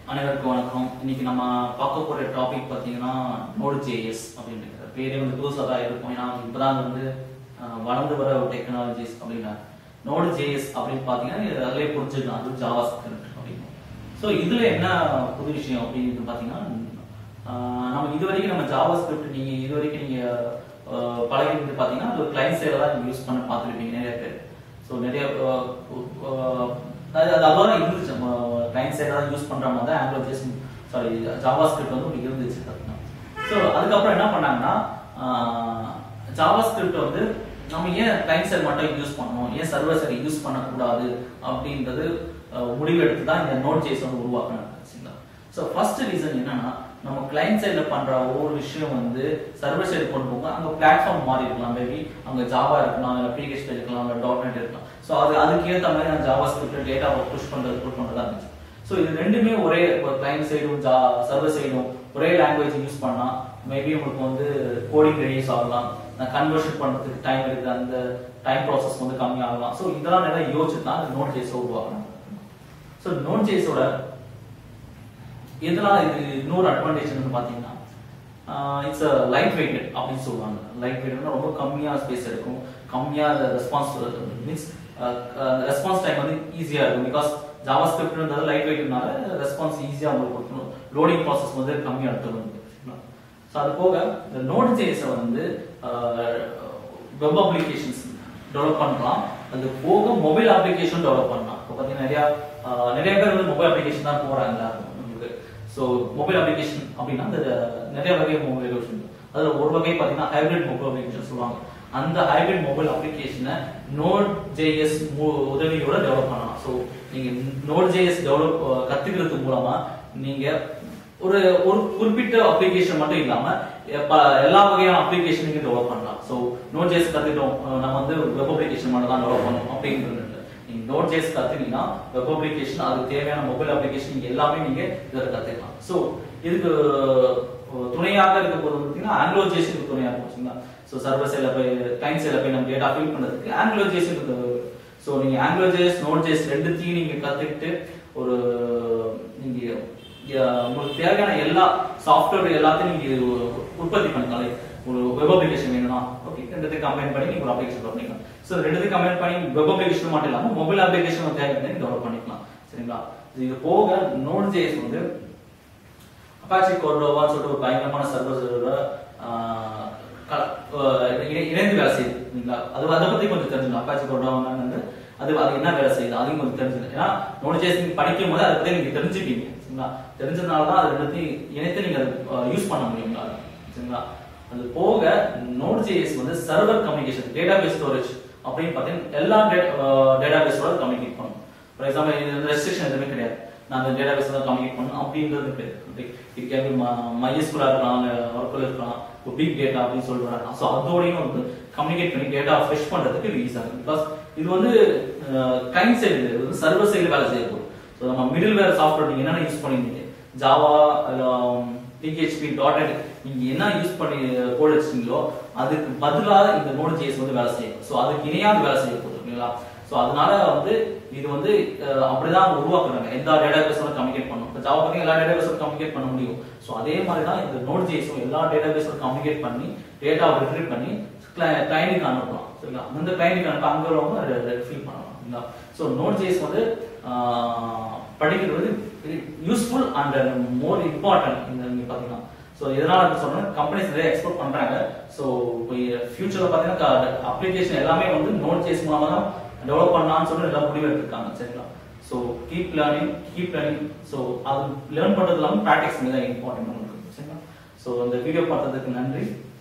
அனைவருக்கும் வணக்கம் இன்னைக்கு நம்ம பார்க்க போற டாபிக் பார்த்தீங்கன்னா நோட் ஜேஎஸ் அப்படின்ற பேரே வந்து புதுசாக தான் இருக்கும் ஏன்னா இப்பதான் வந்து அஹ், வளர்ந்து வர டெக்னாலஜிஸ் அப்படின்னா நோட் ஜேஎஸ் அப்படின்னு பார்த்தீங்கன்னா இது அதிலே புரிஞ்சுக்கலாம் அது ஜாவா ஸ்கிரிப்ட் அப்படின்னு ஸோ இதுல என்ன புது விஷயம் அப்படின்னு பார்த்தீங்கன்னா அஹ், நம்ம இது வரைக்கும் நம்ம ஜாவா ஸ்கிரிப்ட் நீங்க இது வரைக்கும் நீங்க அஹ், பழகிருந்து பார்த்தீங்கன்னா அது கிளைண்ட் சைடில் தான் நீங்க யூஸ் பண்ண பார்த்துருப்பீங்க நிறைய பேர் ஸோ நிறைய அஹ், அஹ், அது அது அவ்வளோ இருந்துச்சு நம்ம கிளைண்ட் சைடாக தான் யூஸ் பண்ற மாதிரி தான் ஆங்கிலோ சாரி ஜாவா ஸ்கிரிப்ட் வந்து உங்களுக்கு இருந்துச்சு பார்த்தீங்கன்னா ஸோ அதுக்கப்புறம் என்ன பண்ணாங்கன்னா ஜாவா ஸ்கிரிப்ட் வந்து நம்ம ஏன் கிளைண்ட் சைடு மட்டும் யூஸ் பண்ணணும் ஏன் சர்வர் சைடு யூஸ் பண்ணக்கூடாது அப்படின்றது அஹ், முடிவெடுத்து தான் இந்த நோட் ஜேஸ் வந்து உருவாக்கினாங்க சரிங்களா ஸோ ஃபர்ஸ்ட் ரீசன் என்னன்னா நம்ம கிளைண்ட் சைடில் பண்ற ஒவ்வொரு விஷயம் வந்து சர்வர் சைடு கொண்டு போக அங்க பிளாட்ஃபார்ம் மாறி இருக்கலாம் மேபி அங்க ஜாவா இருக்கலாம் இல்லை பிஹெச்பி இருக்கலாம் இல்லை டாட் நெட் இருக்கலாம் ஸோ அது அதுக்கு ஏற்ற மாதிரி நான் ஜாவா ஸ்கிரிப்ட் டேட்டாவை புஷ் பண்றது புஷ் பண்றதா இருந்துச்சு ஸோ இது ரெண்டுமே ஒரே கிளைண்ட் சைடும் ஜா சர்வர் சைடும் ஒரே லாங்குவேஜ் யூஸ் பண்ணா மேபி உங்களுக்கு வந்து கோடிங் ரெடியூஸ் ஆகலாம் கன்வர்ஷன் பண்றதுக்கு டைம் இருக்குது அந்த டைம் ப்ராசஸ் வந்து கம்மியாகலாம் ஸோ இதெல்லாம் நிறைய யோசிச்சு தான் நோட் ஜேஸ் உருவாக்கணும் ஸோ நோட் ஜேஸோட இதனால இது இன்னொரு அட்வான்டேஜ் வந்து பாத்தீங்கன்னா இட்ஸ் லைட் வெயிட் அப்படின்னு சொல்லுவாங்க லைட் வெயிட்னா ரொம்ப கம்மியா ஸ்பேஸ் எடுக்கும் கம்மியா ரெஸ்பான்ஸ் மீன்ஸ் ரெஸ்பான்ஸ் டைம் வந்து ஈஸியா இருக்கும் பிகாஸ் ஜாவா ஸ்கிரிப்ட்ன்றது லைட் வெயிட்னால ரெஸ்பான்ஸ் ஈஸியா உங்களுக்கு கொடுக்கணும் லோடிங் ப்ராசஸ் வந்து கம்மியா எடுத்துக்கணும் ஸோ அது போக இந்த நோட் ஜேஸை வந்து வெப் அப்ளிகேஷன்ஸ் டெவலப் பண்ணலாம் அது போக மொபைல் அப்ளிகேஷன் டெவலப் பண்ணலாம் இப்போ பார்த்தீங்கன்னா நிறைய அஹ், நிறைய பேர் வந்து மொபைல் அப்ளிகேஷன் தான் போறாங்க உங்களுக்கு ஸோ மொபைல் அப்ளிகேஷன் அப்படின்னா அந்த நிறைய வகை மொபைல் அப்ளிகேஷன் அதுல ஒரு வகை பார்த்தீங்கன்னா ஹைபிரிட் மொபைல் அப்ளிகேஷன் சொல்லுவாங்க அந்த ஹைபிரிட் மொபைல் அப்ளிகேஷனை நோட் ஜேஎஸ் உதவியோட டெவலப் பண்ணலாம் ஸோ நீங்க நோட் ஜேஎஸ் டெவலப் கத்துக்கிறது மூலமா நீங்க ஒரு ஒரு குறிப்பிட்ட அப்ளிகேஷன் மட்டும் இல்லாம எப்ப- எல்லா வகையான அப்ளிகேஷன் நீங்க டெவலப் பண்ணலாம் ஸோ நோட் ஜேஸ் கத்துக்கிட்டோம் அஹ் நம்ம வந்து வெப் அப்ளிகேஷன் மட்டும் தான் டெவலப் பண்ணணும் அப்படிங்கிறது இல்லை நீங்க நோட் ஜேஸ் கத்துனீங்கன்னா வெப் அப்ளிகேஷன் அதுக்கு தேவையான மொபைல் அப்ளிகேஷன் நீங்க எல்லாமே நீங்க இதில் கத்துக்கலாம் ஸோ இதுக்கு அஹ், துணையாக இருக்க போது பார்த்தீங்கன்னா ஆங்கிலோ ஜேஸுக்கு துணையாக இருக்கும் சரிங்களா ஸோ சர்வர் சைடில் போய் கிளைண்ட் சைடில் போய் நம்ம டேட்டா ஃபில் பண்ணுறதுக்கு ஆங்கிலோ ஜேஸுக்கு ஸோ நீங்க ஆங்கிலோ ஜேஸ் நோட் ஜேஸ் ரெண்டுத்தையும் நீங்க கத்துக்கிட்டு ஒரு நீங்க அஹ், உங்களுக்கு தேவையான எல்லா சாஃப்ட்வேர் எல்லாத்தையும் நீங்க உற்பத்தி பண்ணிக்கலாம் Like, ஒரு வெப் அப்ளிகேஷன் வேணும்னா ஓகே ரெண்டுத்தையும் கம்பைன் பண்ணி நீங்க ஒரு அப்ளிகேஷன் டெவலப் பண்ணிக்கலாம் ஸோ ரெண்டுத்தையும் கம்பைன் பண்ணி வெப் அப்ளிகேஷன் மட்டும் இல்லாம மொபைல் அப்ளிகேஷன் தேவை டெவலப் பண்ணிக்கலாம் சரிங்களா இது போக நோட் ஜேஸ் வந்து அப்பாச்சி கோர்டோவான்னு சொல்லிட்டு ஒரு பயங்கரமான சர்வரோட இணைந்து வேலை செய்யுது சரிங்களா அது அதை பத்தி கொஞ்சம் தெரிஞ்சுக்கணும் அப்பாச்சி கோர்டோவான்னு வந்து அது அது என்ன வேலை செய்யுது அதையும் கொஞ்சம் தெரிஞ்சுக்கணும் ஏன்னா நோட் ஜேஸ் நீங்க படிக்கும் போது அதை பத்தி நீங்க தெரிஞ்சுப்பீங்க சரிங்களா தெரிஞ்சதுனால தான் அது ரெண்டுத்தையும் இணைத்து நீங்க யூஸ் பண்ண முடியும் சரிங்களா அது போக நோட் ஜேஎஸ் வந்து சர்வர் கம்யூனிகேஷன் டேட்டாபேஸ் ஸ்டோரேஜ் அப்படின்னு பார்த்தீங்கன்னா எல்லா டேட்டாபேஸோட கம்யூனிகேட் பண்ணும் ஃபார் எக்ஸாம்பிள் ரெஸ்ட்ரிக்ஷன் எதுவுமே கிடையாது நான் அந்த டேட்டாபேஸ் தான் கம்யூனிகேட் பண்ணணும் அப்படின்றது கிடையாது இட் கேன் பி மைஎஸ்குலா இருக்கலாம் ஒர்க்கில் இருக்கலாம் பிக் டேட்டா அப்படின்னு சொல்றாங்க ஸோ அதோடையும் வந்து கம்யூனிகேட் பண்ணி டேட்டா ஃப்ரெஷ் பண்றதுக்கு இது ஈஸியாக இருக்கும் பிகாஸ் இது வந்து கிளைண்ட் சைடு இது வந்து சர்வர் சைடு வேலை செய்ய போகுது ஸோ நம்ம மிடில் வேர் சாஃப்ட்வேர் நீங்க என்னென்ன யூஸ் பண்ணிருந்தீங்க ஜாவா பிஹெச்பி டாட் நெட் நீங்க என்ன யூஸ் பண்ணி கோட் வச்சிங்களோ அதுக்கு பதிலா இந்த நோட் ஜேஸ் வந்து வேலை செய்யும் ஸோ அதுக்கு இணையாக வேலை செய்ய போகுது ஓகேங்களா ஸோ அதனால வந்து இது வந்து அஹ், அப்படிதான் உருவாக்குறாங்க எந்த டேட்டாபேஸோட கம்யூனிகேட் பண்ணும் இப்போ ஜாவா பார்த்தீங்கன்னா எல்லா டேட்டாபேஸோட கம்யூனிகேட் பண்ண முடியும் ஸோ அதே மாதிரி தான் இந்த நோட் ஜேஸும் எல்லா டேட்டாபேஸோட கம்யூனிகேட் பண்ணி டேட்டாவை ரிட்ரீவ் பண்ணி கிளைண்ட்டுக்கு அனுப்பலாம் சரிங்களா அந்த கிளைண்ட்டுக்கு அனுப்ப அங்கே உள்ளவங்க அதை ஃபில் பண்ணலாம் சரிங்களா ஸோ நோட் ஜேஸ் வந்து ஆஹ், படிக்கிறது யூஸ்ஃபுல் அண்ட் மோர் இம்பார்ட்டன்ட் இந்த நீங்க பார்த்தீங்கன்னா ஸோ இதனால நான் சொல்றேன் கம்பெனிஸ் நிறைய எக்ஸ்போர்ட் பண்றாங்க ஸோ ஃபியூச்சர்ல பார்த்தீங்கன்னா அப்ளிகேஷன் எல்லாமே வந்து நோட் ஜேஸ் மூலமா தான் டெவலப் பண்ணலாம்னு சொல்லி எல்லாம் முடிவு எடுத்திருக்காங்க சரிங்களா so keep learning keep learning so அது லேர்ன் பண்றது இல்லாமல் ப்ராக்டிஸ் மிக இம்பார்ட்டன்ட் நமக்கு சரிங்களா ஸோ இந்த வீடியோ பார்த்ததுக்கு நன்றி